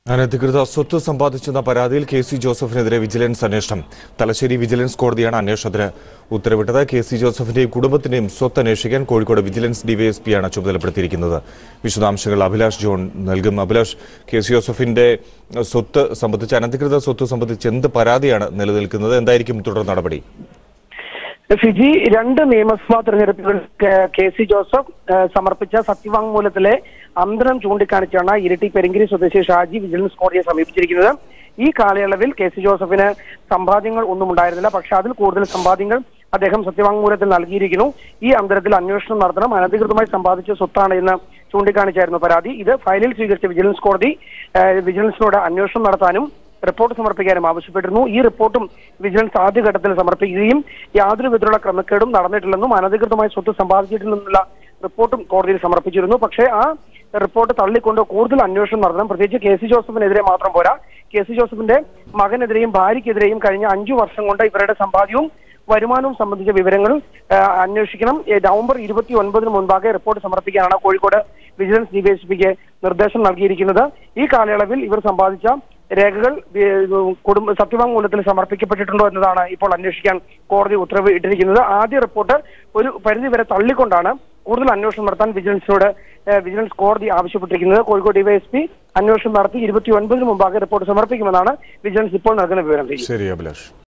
അനധികൃത സ്വത്ത് സമ്പാദിച്ചെന്ന പരാതിയിൽ കെ സി ജോസഫിനെതിരെ വിജിലൻസ് അന്വേഷണം തലശ്ശേരി വിജിലൻസ് കോടതിയാണ് അന്വേഷണത്തിന് ഉത്തരവിട്ടത് കെ സി ജോസഫിന്റെയും കുടുംബത്തിന്റെയും സ്വത്ത് അന്വേഷിക്കാൻ കോഴിക്കോട് വിജിലൻസ് ഡിവൈഎസ്പിയാണ് ചുമതലപ്പെടുത്തിയിരിക്കുന്നത് വിശദാംശങ്ങൾ അഭിലാഷ് ജോൺ നൽകും അഭിലാഷ് കെ സി ജോസഫിന്റെ സ്വത്ത് സംബന്ധിച്ച് അനധികൃത സ്വത്ത് സംബന്ധിച്ച് എന്ത് പരാതിയാണ് നിലനിൽക്കുന്നത് എന്തായിരിക്കും തുടർ നടപടി ഫിജി രണ്ട് നിയമസഭാ തെരഞ്ഞെടുപ്പുകൾ കെ- കെ സി ജോസഫ് ഏഹ്, സമർപ്പിച്ച സത്യവാങ്മൂലത്തിലെ അന്തരം ചൂണ്ടിക്കാണിച്ചാണ് ഇരിട്ടി പെരിങ്കിരി സ്വദേശി ഷാജി വിജിലൻസ് കോടതിയെ സമീപിച്ചിരിക്കുന്നത് ഈ കാലയളവിൽ കെ സി ജോസഫിന് സമ്പാദ്യങ്ങൾ ഒന്നും ഉണ്ടായിരുന്നില്ല പക്ഷെ അതിൽ കൂടുതൽ സമ്പാദ്യങ്ങൾ അദ്ദേഹം സത്യവാങ്മൂലത്തിൽ നൽകിയിരിക്കുന്നു ഈ അന്തരത്തിൽ അന്വേഷണം നടത്തണം അനധികൃതമായി സമ്പാദിച്ച സ്വത്താണ് എന്ന് ചൂണ്ടിക്കാണിച്ചായിരുന്നു പരാതി ഇത് ഫയലിൽ സ്വീകരിച്ച വിജിലൻസ് കോടതി ഏഹ്, വിജിലൻസിനോട് അന്വേഷണം നടത്താനും റിപ്പോർട്ട് സമർപ്പിക്കാനും ആവശ്യപ്പെട്ടിരുന്നു ഈ റിപ്പോർട്ടും വിജിലൻസ് ആദ്യഘട്ടത്തിൽ സമർപ്പിക്കുകയും യാതൊരു വിധത്തിലുള്ള ക്രമക്കേടും നടന്നിട്ടില്ലെന്നും അനധികൃതമായി സ്വത്ത് സമ്പാദിച്ചിട്ടില്ലെന്നുള്ള റിപ്പോർട്ടും കോടതിയിൽ സമർപ്പിച്ചിരുന്നു പക്ഷേ ആ റിപ്പോർട്ട് തള്ളിക്കൊണ്ട് കൂടുതൽ അന്വേഷണം നടത്തണം പ്രത്യേകിച്ച് കെ സി ജോസഫിനെതിരെ മാത്രം പോരാ കെ സി ജോസഫിന്റെ മകനെതിരെയും ഭാര്യയ്ക്കെതിരെയും കഴിഞ്ഞ അഞ്ചു വർഷം കൊണ്ട് ഇവരുടെ സമ്പാദ്യവും വരുമാനവും സംബന്ധിച്ച വിവരങ്ങൾ ആ, അന്വേഷിക്കണം ഏ, നവംബർ ഇരുപത്തി ഒൻപതിന് മുൻപാകെ റിപ്പോർട്ട് സമർപ്പിക്കാനാണ് കോഴിക്കോട് വിജിലൻസ് ഡിവൈഎസ്പിക്ക് നിർദ്ദേശം നൽകിയിരിക്കുന്നത് ഈ കാലയളവിൽ ഇവർ സമ്പാദിച്ച രേഖകൾ ഏ, കുടുംബ സത്യവാങ്മൂലത്തിൽ സമർപ്പിക്കപ്പെട്ടിട്ടുണ്ടോ എന്നതാണ് ഇപ്പോൾ അന്വേഷിക്കാൻ കോടതി ഉത്തരവ് ഇട്ടിരിക്കുന്നത് ആദ്യ റിപ്പോർട്ട് ഒരു പരിധി വരെ തള്ളിക്കൊണ്ടാണ് കൂടുതൽ അന്വേഷണം നടത്താൻ വിജിലൻസിനോട് ഏ, വിജിലൻസ് കോടതി ആവശ്യപ്പെട്ടിരിക്കുന്നത് കോഴിക്കോട് ഡിവൈഎസ്പി അന്വേഷണം നടത്തി ഇരുപത്തി ഒൻപതിന് മുമ്പാകെ റിപ്പോർട്ട് സമർപ്പിക്കുമെന്നാണ് വിജിലൻസ് ഇപ്പോൾ നൽകുന്ന വിവരം ശരി അഭിലാഷ്